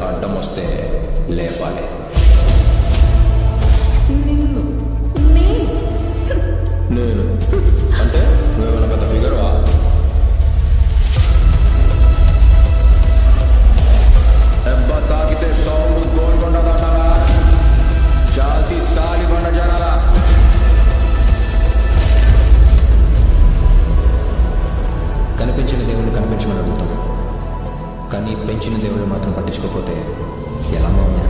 అడ్డం వస్తే లేపాలి నిన్ను నేను నేను అంటే నువ్వేమైనా పెద్ద ఫిగర్వా దెబ్బ తాకితే సౌండ్ గోల్కొండ దాటాలా జాతి సాలికొండ జనాలా కనిపించిన దేవుడిని కనిపించమని అడుగుతాం కానీ పెంచిన దేవుడిని మాత్రం పట్టించుకోకపోతే ఎలా మామయ్య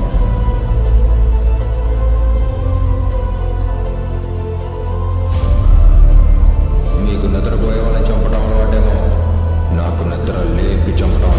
మీకు నిద్రపోయే వాళ్ళని చంపడం అలవాటేమో నాకు నిద్ర లేపి చంపడం